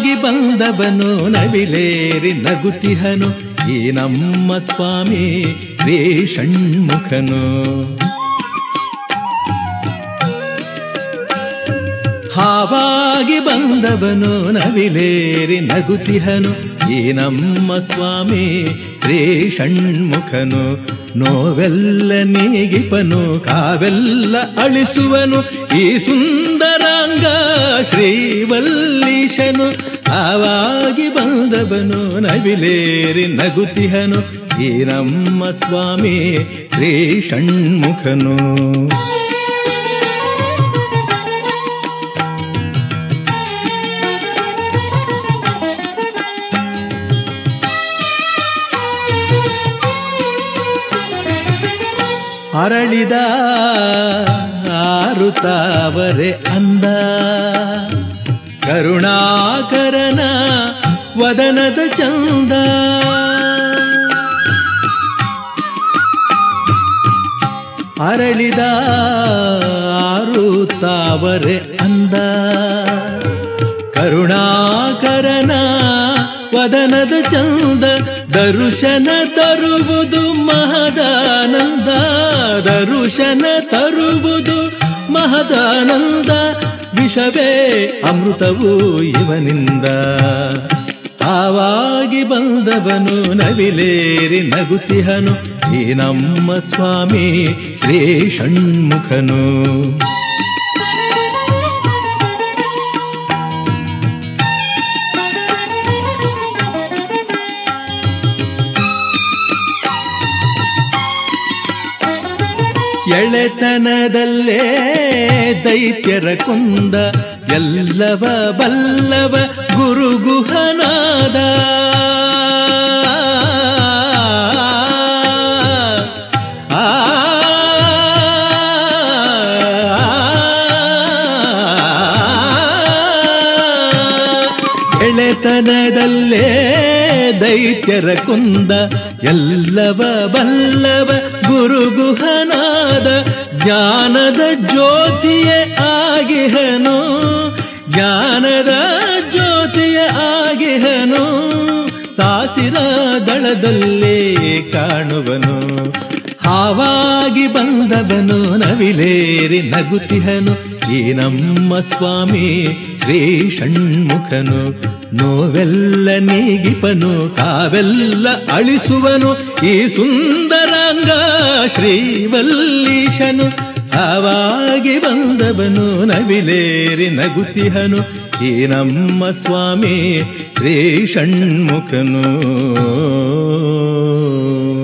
ಹಾವಾಗಿ ಬಂದವನು ನವಿಲೇರಿ ನಗುತಿಹನು ಈ ನಮ್ಮ ಸ್ವಾಮಿ ಶ್ರೀ ಷಣ್ಮುಖನು ಹಾವಾಗಿ ಬಂದವನು ನವಿಲೇರಿ ನಗುತಿಹನು ಈ ನಮ್ಮ ಸ್ವಾಮಿ ಶ್ರೀ ಷಣ್ಮುಖನು ನೋವೆಲ್ಲ ನೀಗಿಪನು ಕಾವೆಲ್ಲ ಅಳಿಸುವನು ಈ ಸುಂದರಾಂಗ ಶ್ರೀವಲ್ಲೀಶನು ಆವಾಗಿ ಬಂದವನು ನವಿಲೇರಿ ನಗುತಿಹನು ಈ ನಮ್ಮ ಸ್ವಾಮಿ ಶ್ರೀ ಷಣ್ಮುಖನು ಅರಳಿದ ಆರುತಾವರೆ ಅಂದ ಕರುಣಾಕರನ ವದನದ ಚಂದ ಅರಳಿದ ಆರುತಾವರೆ ಅಂದ ಕರುಣಾಕರನ ವದನದ ಚಂದ ದರುಶನ ತರುವುದು ಮಹದಾನಂದ ದರುಶನ ತರುವುದು ಮಹದಾನಂದ ವಿಷವೇ ಅಮೃತವು ಇವನಿಂದ ಆವಾಗಿ ಬಂದವನು ನವಿಲೇರಿ ನಗುತಿಹನು ಈ ನಮ್ಮ ಸ್ವಾಮಿ ಶ್ರೀ ಷಣ್ಮುಖನು ಎಳೆತನದಲ್ಲೇ ದೈತ್ಯರ ಕೊಂದ ಎಲ್ಲವ ಬಲ್ಲವ ಗುರುಗುಹನಾದ ಆ ಎಳೆತನದಲ್ಲೇ ದೈತ್ಯರ ಕುಂದ ಎಲ್ಲವ ಬಲ್ಲವ ಗುರುಗುಹನಾದ ಜ್ಞಾನದ ಜ್ಯೋತಿಯೇ ಆಗಿಹನು ಜ್ಞಾನದ ಜ್ಯೋತಿಯ ಆಗಿಹನು ಸಾಸಿರ ದಳದಲ್ಲೇ ಕಾಣುವನು ಹಾವಾಗಿ ಬಂದವನು ನವಿಲೇರಿ ನಗುತಿಹನು ಈ ನಮ್ಮ ಸ್ವಾಮಿ ಶ್ರೀ ಷಣ್ಮುಖನು ನೋವೆಲ್ಲ ನೀಗಿಪನು ಕಾವೆಲ್ಲ ಅಳಿಸುವನು ಈ ಸುಂದರಾಂಗ ಶ್ರೀವಲ್ಲೀಶನು ಹಾವಾಗಿ ಬಂದವನು ನವಿಲೇರಿ ನಗುತಿಹನು ಈ ನಮ್ಮ ಸ್ವಾಮಿ ಶ್ರೀ ಷಣ್ಮುಖನು